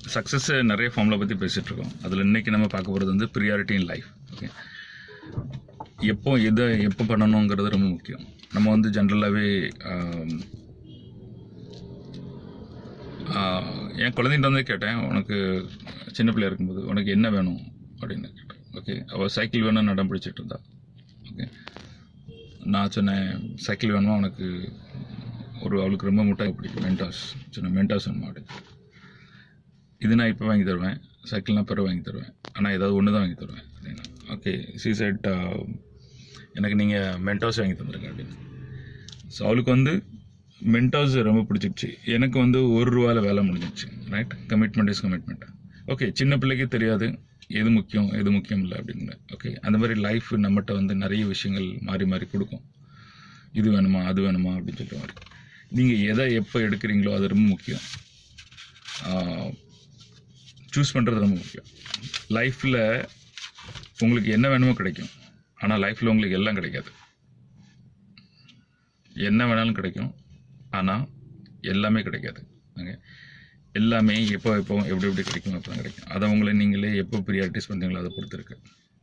success நிறைய ஃபார்மில் பற்றி பேசிகிட்டு இருக்கோம் அதில் இன்னைக்கு நம்ம பார்க்க போகிறது வந்து ப்ரியாரிட்டி இன் லைஃப் ஓகே எப்போ எதை எப்போ பண்ணணுங்கிறது ரொம்ப முக்கியம் நம்ம வந்து ஜென்ரலாகவே என் குழந்தைகிட்ட வந்து கேட்டேன் உனக்கு சின்ன பிள்ளையா இருக்கும்போது உனக்கு என்ன வேணும் அப்படின்னு கேட்டேன் ஓகே அவள் சைக்கிள் வேணும்னு நடம் பிடிச்சிட்டு இருந்தா ஓகே நான் சொன்னேன் சைக்கிள் வேணுமா உனக்கு ஒரு அவளுக்கு ரொம்ப முட்டாய் பிடிக்கும் மென்டாஸ் சொன்னேன் மென்டாஸ் வேணுமா அப்படின்னு இது நான் இப்போ வாங்கி தருவேன் சைக்கிள் நான் பிறகு வாங்கி தருவேன் ஆனால் ஏதாவது ஒன்று தான் வாங்கி தருவேன் அப்படின்னா ஓகே சி செட் எனக்கு நீங்கள் மென்டாஸ் வாங்கி தந்துருங்க அப்படின்னு ஸோ அவளுக்கு வந்து மென்டாஸ் ரொம்ப பிடிச்சிருச்சு எனக்கு வந்து ஒரு ரூபாயில் வேலை முடிஞ்சிச்சு right commitment is commitment okay சின்ன பிள்ளைக்கு தெரியாது எது முக்கியம் எது முக்கியம் இல்லை அப்படிங்கிற ஓகே அந்த மாதிரி லைஃப் நம்மகிட்ட வந்து நிறைய விஷயங்கள் மாறி மாறி கொடுக்கும் இது வேணுமா அது வேணுமா அப்படின்னு சொல்லிட்டு மாதிரி நீங்கள் எதை எப்போ எடுக்கிறீங்களோ அது ரொம்ப முக்கியம் சூஸ் பண்ணுறது ரொம்ப முக்கியம் லைஃப்பில் உங்களுக்கு என்ன வேணுமோ கிடைக்கும் ஆனால் லைஃப்பில் உங்களுக்கு எல்லாம் கிடைக்காது என்ன வேணாலும் கிடைக்கும் ஆனால் எல்லாமே கிடைக்காது ஓகே எல்லாமே எப்போ எப்போ எப்படி எப்படி கிடைக்கும் அப்போ தான் கிடைக்கும் அதை உங்களை நீங்களே எப்போ ப்ரியாரிட்டிஸ் பண்ணுறீங்களோ அதை பொறுத்து இருக்கு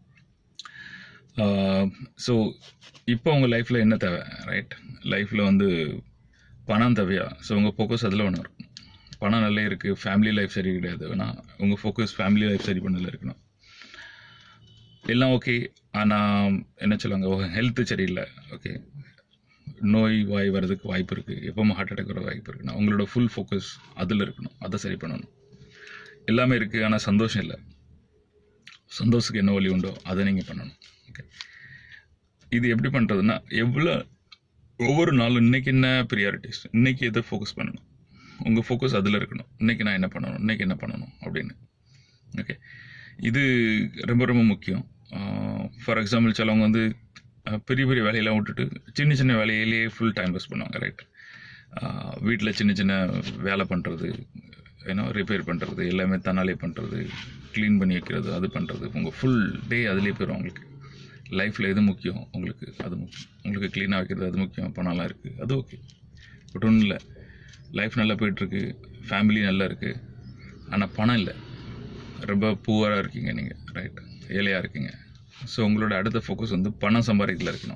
ஸோ இப்போ உங்கள் லைஃப்பில் என்ன தேவை ரைட் லைஃப்பில் வந்து பணம் தேவையா ஸோ உங்கள் ஃபோக்கஸ் அதில் ஒன்று இருக்கும் பணம் நல்லா இருக்குது ஃபேமிலி லைஃப் சரி கிடையாது வேணால் உங்கள் ஃபோக்கஸ் ஃபேமிலி லைஃப் சரி பண்ணல இருக்கணும் எல்லாம் ஓகே ஆனால் என்ன சொல்லுவாங்க உங்கள் ஹெல்த்து சரியில்லை ஓகே நோய் வாய் வர்றதுக்கு வாய்ப்பு இருக்குது எப்பவும் ஹார்ட் அட்டாக் வர வாய்ப்பு இருக்குன்னா உங்களோட ஃபுல் ஃபோக்கஸ் அதில் இருக்கணும் அதை சரி பண்ணணும் எல்லாமே இருக்குது ஆனால் சந்தோஷம் இல்லை சந்தோஷத்துக்கு என்ன வழி உண்டோ அதை நீங்கள் பண்ணணும் ஓகே இது எப்படி பண்ணுறதுன்னா எவ்வளோ ஒவ்வொரு நாளும் இன்றைக்கி என்ன ப்ரியாரிட்டிஸ் இன்றைக்கி எதை ஃபோக்கஸ் பண்ணணும் உங்கள் ஃபோக்கஸ் அதில் இருக்கணும் இன்றைக்கி நான் என்ன பண்ணணும் இன்றைக்கி என்ன பண்ணணும் அப்படின்னு ஓகே இது ரொம்ப ரொம்ப முக்கியம் ஃபார் எக்ஸாம்பிள் சிலவங்க வந்து அஹ், பெரிய பெரிய வேலையெல்லாம் விட்டுட்டு சின்ன சின்ன வேலையிலேயே ஃபுல் டைம் வேஸ்ட் பண்ணுவாங்க ரைட் வீட்டில் சின்ன சின்ன வேலை பண்ணுறது ஏன்னா ரிப்பேர் பண்ணுறது எல்லாமே தன்னாலே பண்ணுறது க்ளீன் பண்ணி வைக்கிறது அது பண்ணுறது உங்கள் ஃபுல் டே அதிலே போயிடும் உங்களுக்கு லைஃப்பில் எது முக்கியம் உங்களுக்கு அது முக்கியம் உங்களுக்கு க்ளீனாக வைக்கிறது அது முக்கியம் பணம்லாம் இருக்குது அது ஓகே பட் ஒன்றும் இல்லை லைஃப் நல்லா போயிட்டுருக்கு ஃபேமிலி நல்லா இருக்குது ஆனால் பணம் இல்லை ரொம்ப பூவராக இருக்கீங்க நீங்கள் ரைட் ஏழையாக இருக்கீங்க ஸோ உங்களோட அடுத்த ஃபோக்கஸ் வந்து பணம் சம்பாதிக்கல இருக்கணும்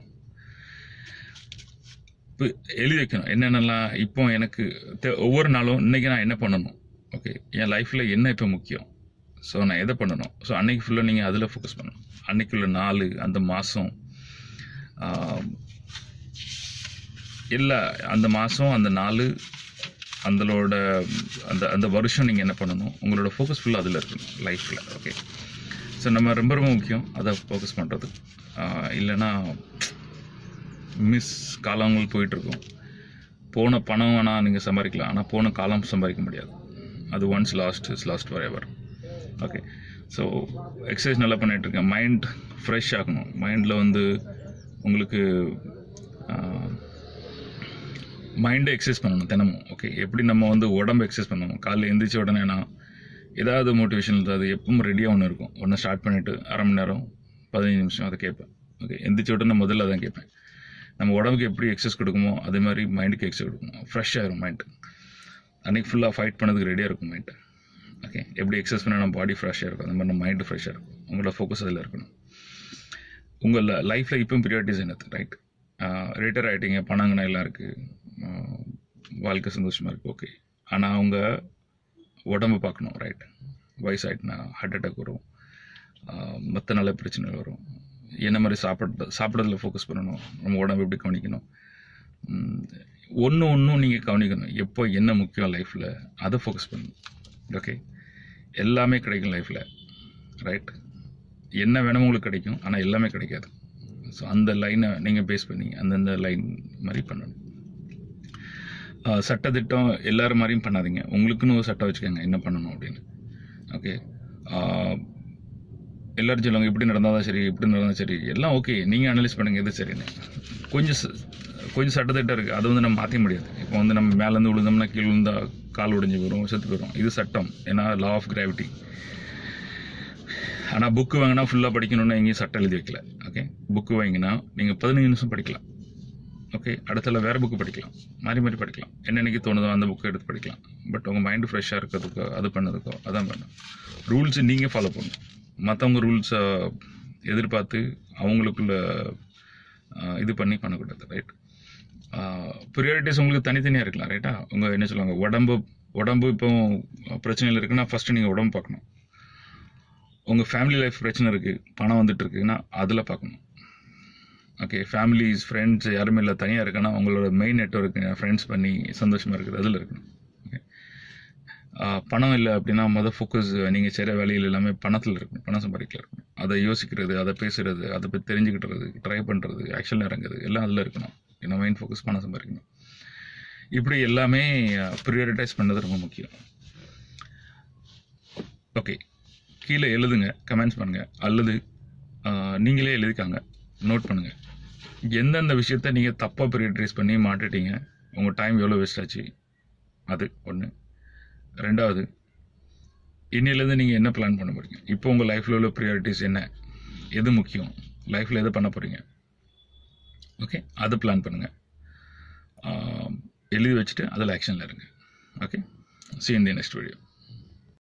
இப்போ எழுதி வைக்கணும் என்னென்னலாம் இப்போ எனக்கு தே- ஒவ்வொரு நாளும் இன்றைக்கி நான் என்ன பண்ணணும் ஓகே என் லைஃப்பில் என்ன இப்போ முக்கியம் ஸோ நான் எதை பண்ணணும் ஸோ அன்னைக்கு ஃபுல்லாக நீங்கள் அதில் ஃபோக்கஸ் பண்ணணும் அன்னைக்குள்ள நாள் அந்த மாதம் இல்லை அந்த மாதம் அந்த நாள் அந்தளோட அந்த அந்த வருஷம் நீங்கள் என்ன பண்ணணும் உங்களோட ஃபோக்கஸ் ஃபுல்லாக அதில் இருக்கணும் லைஃப்பில் ஓகே ஸோ நம்ம ரொம்ப ரொம்ப முக்கியம் அதை ஃபோக்கஸ் பண்ணுறது இல்லைன்னா மிஸ் காலங்கள் போயிட்டுருக்கும் போன பணம் வேணால் நீங்கள் சம்பாதிக்கலாம் ஆனால் போன காலம் சம்பாதிக்க முடியாது அது once lost is lost forever okay so exercise நல்லா பண்ணிட்டு இருக்கேன் மைண்ட் ஃப்ரெஷ் ஆகணும் மைண்டில் வந்து உங்களுக்கு மைண்டை எக்ஸசைஸ் பண்ணணும் தினமும் ஓகே எப்படி நம்ம வந்து உடம்பு எக்ஸசைஸ் பண்ணணும் காலைல எந்திரிச்ச உடனே நான் ஏதாவது மோட்டிவேஷன் அது எப்பவும் ரெடியாக ஒன்று இருக்கும் ஒன்று ஸ்டார்ட் பண்ணிவிட்டு அரை மணி நேரம் பதினஞ்சு நிமிஷம் அதை கேட்பேன் ஓகே எந்திரிச்ச உடனே முதல்ல அதான் கேட்பேன் நம்ம உடம்புக்கு எப்படி எக்ஸசைஸ் கொடுக்குமோ அதே மாதிரி மைண்டுக்கு எக்ஸசைஸ் கொடுக்கணும் ஃப்ரெஷ் ஆகிரும் மைண்டு அன்றைக்கி ஃபுல்லாக ஃபைட் பண்ணதுக்கு ரெடியாக இருக்கும் மைண்டு ஓகே எப்படி எக்ஸசைஸ் பண்ணால் நம்ம பாடி ஃப்ரெஷ்ஷாக இருக்கும் அந்த மாதிரி நம்ம மைண்டு ஃப்ரெஷ்ஷாக இருக்கும் உங்களோட ஃபோக்கஸ் அதில் இருக்கணும் உங்கள் லைஃப்பில் இப்பவும் ப்ரியாரிட்டிஸ் என்னது ரைட் ரிட்டையர் ஆகிட்டீங்க பணங்கனா எல்லாம் இருக்குது வாழ்க்கை சந்தோஷமாக இருக்குது ஓகே ஆனால் அவங்க உடம்பு பார்க்கணும் ரைட் வயசாகிட்டுனா ஹார்ட் அட்டாக் வரும் மற்ற நல்ல பிரச்சனைகள் வரும் என்ன மாதிரி சாப்பிட்றது சாப்பிட்றதுல ஃபோக்கஸ் பண்ணணும் நம்ம உடம்பு எப்படி கவனிக்கணும் ஒன்று ஒன்றும் நீங்கள் கவனிக்கணும் எப்போ என்ன முக்கியம் லைஃப்பில் அதை ஃபோக்கஸ் பண்ணணும் ஓகே எல்லாமே கிடைக்கும் லைஃப்பில் ரைட் என்ன வேணுமோ உங்களுக்கு கிடைக்கும் ஆனால் எல்லாமே கிடைக்காது ஸோ அந்த லைனை நீங்கள் பேஸ் பண்ணி அந்தந்த லைன் மாதிரி பண்ணணும் ஆஹ் சட்டத்திட்டம் எல்லாரும் மாதிரியும் பண்ணாதீங்க உங்களுக்குன்னு ஒரு சட்டம் வச்சுக்கோங்க என்ன பண்ணணும் அப்படின்னு ஓகே எல்லாரும் சொல்லுவாங்க இப்படி நடந்தால் தான் சரி இப்படி நடந்தால் சரி எல்லாம் ஓகே நீங்கள் அனலைஸ் பண்ணுங்கள் எது சரின்னு கொஞ்சம் ச- கொஞ்சம் சட்டத்திட்டம் இருக்குது அதை வந்து நம்ம மாற்ற முடியாது இப்போ வந்து நம்ம மேலேருந்து விழுந்தோம்னா கீழே விழுந்தா கால் உடைஞ்சு போயிடும் செத்து போயிடும் இது சட்டம் ஏன்னா லா ஆஃப் கிராவிட்டி ஆனால் புக்கு வாங்கினா ஃபுல்லாக படிக்கணும்னு எங்கேயும் சட்டம் எழுதி வைக்கல ஓகே புக்கு வாங்கினா நீங்கள் பதினஞ்சு நிமிஷம் படிக்கலாம் ஓகே அடுத்தல வேறு புக்கு படிக்கலாம் மாறி மாறி படிக்கலாம் என்னென்னைக்கு தோணுதோ அந்த புக்கை எடுத்து படிக்கலாம் பட் உங்கள் மைண்டு ஃப்ரெஷ்ஷாக இருக்கிறதுக்கோ அது பண்ணதுக்கோ அதான் பண்ணும் ரூல்ஸ் நீங்கள் ஃபாலோ பண்ணணும் மற்றவங்க ரூல்ஸை எதிர்பார்த்து அவங்களுக்குள்ள ஆஹ், இது பண்ணி பண்ணக்கூடாது ரைட் ப்ரியாரிட்டிஸ் உங்களுக்கு தனித்தனியாக இருக்கலாம் ரைட்டா உங்கள் என்ன சொல்லுவாங்க உடம்பு உடம்பு இப்போ பிரச்சனையில் இருக்குன்னா ஃபஸ்ட்டு நீங்கள் உடம்பு பார்க்கணும் உங்கள் ஃபேமிலி லைஃப் பிரச்சனை இருக்குது பணம் வந்துட்டு இருக்குன்னா அதில் பார்க்கணும் ஓகே ஃபேமிலிஸ் ஃப்ரெண்ட்ஸ் யாருமே இல்லை தனியாக இருக்குன்னா உங்களோட மெயின் நெட்ஒர்க் ஃப்ரெண்ட்ஸ் பண்ணி சந்தோஷமாக இருக்குது அதில் இருக்கணும் ஓகே பணம் இல்லை அப்படின்னா மொதல் ஃபோக்கஸ் நீங்கள் செய்கிற வேலையில் எல்லாமே பணத்தில் இருக்கணும் பணம் சம்பாதிக்கல இருக்கணும் அதை யோசிக்கிறது அதை பேசுகிறது அதை பற்றி தெரிஞ்சுக்கிட்டுறது ட்ரை பண்ணுறது ஆக்ஷன் இறங்குறது எல்லாம் அதில் இருக்கணும் ஏன்னா மெயின் ஃபோக்கஸ் பணம் சம்பாதிக்கணும் இப்படி எல்லாமே ப்ரியாரிட்டைஸ் பண்ணது ரொம்ப முக்கியம் ஓகே கீழே எழுதுங்க கமெண்ட்ஸ் பண்ணுங்கள் அல்லது ஆஹ், நீங்களே எழுதிக்காங்க நோட் பண்ணுங்கள் எந்தெந்த விஷயத்த நீங்கள் தப்பாக ப்ரியாரிட்டைஸ் பண்ணி மாட்டிட்டீங்க உங்கள் டைம் எவ்வளோ வேஸ்ட் ஆச்சு அது ஒன்று ரெண்டாவது இன்னிலேருந்து நீங்கள் என்ன பிளான் பண்ண போகிறீங்க இப்போ உங்கள் லைஃப்பில் உள்ள ப்ரியாரிட்டிஸ் என்ன எது முக்கியம் லைஃப்பில் எதை பண்ண போகிறீங்க ஓகே அது பிளான் பண்ணுங்கள் எழுதி வச்சுட்டு அதில் ஆக்ஷனில் இருங்க okay see you in the next video